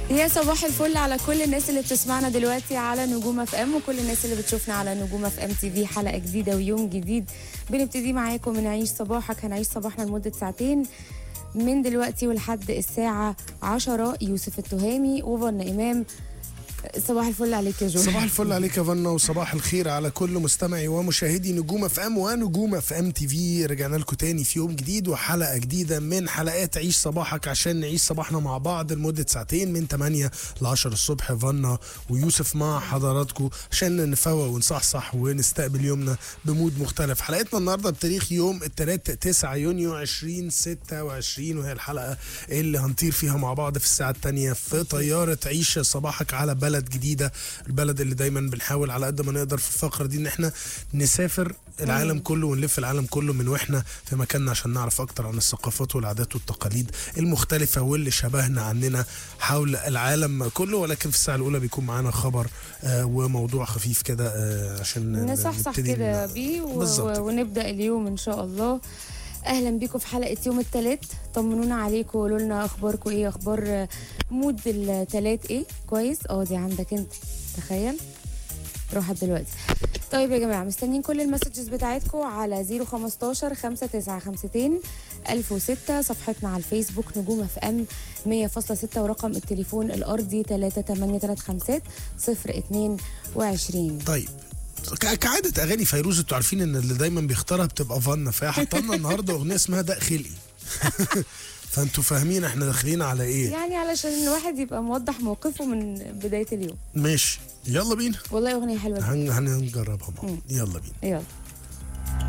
يا صباح الفل على كل الناس اللي بتسمعنا دلوقتي على نجوم اف ام وكل الناس اللي بتشوفنا على نجوم اف ام تي في حلقه جديده ويوم جديد بنبتدي معاكم من عيش صباحك هنعيش صباحنا لمده ساعتين من دلوقتي ولحد الساعه 10 يوسف التهامي وفن امام صباح الفل عليك يا جو صباح الفل عليك يا فنا وصباح الخير على كل مستمعي ومشاهدي نجوم اف ام ونجوم اف ام تي في رجعنا لكم تاني في يوم جديد وحلقه جديده من حلقات عيش صباحك عشان نعيش صباحنا مع بعض لمده ساعتين من 8 ل 10 الصبح فنا ويوسف مع حضراتكم عشان نفوق ونصحصح ونستقبل يومنا بمود مختلف حلقتنا النهارده بتاريخ يوم الثلاث 9 يونيو 2026 وهي الحلقه اللي هنطير فيها مع بعض في الساعه الثانيه في طياره عيش صباحك على بلد جديده البلد اللي دايما بنحاول على قد ما نقدر في الفقره دي ان احنا نسافر العالم كله ونلف العالم كله من واحنا في مكاننا عشان نعرف اكتر عن الثقافات والعادات والتقاليد المختلفه واللي شبهنا عننا حول العالم كله ولكن في الساعه الاولى بيكون معانا خبر آه وموضوع خفيف كده آه عشان نصحصح نبتدي كده ن- بيه و... بالظبط كده. ونبدا اليوم ان شاء الله اهلا بيكم في حلقه يوم الثلاث طمنونا عليكم وقولوا لنا اخباركم ايه اخبار آه، مود الثلاث ايه كويس اه دي عندك انت تخيل راحت دلوقتي طيب يا جماعه مستنيين كل المسجز بتاعتكم على 015 5952 1006 صفحتنا على الفيسبوك نجوم اف ام 100.6 ورقم التليفون الارضي 3835 022 طيب ك- كعادة أغاني فيروز أنتوا عارفين إن اللي دايما بيختارها بتبقى فن فهي حاطة لنا النهاردة أغنية اسمها دق خلقي فأنتوا فاهمين إحنا داخلين على إيه يعني علشان الواحد يبقى موضح موقفه من بداية اليوم ماشي يلا بينا والله أغنية حلوة هن... هنجربها مع بعض. يلا بينا يلا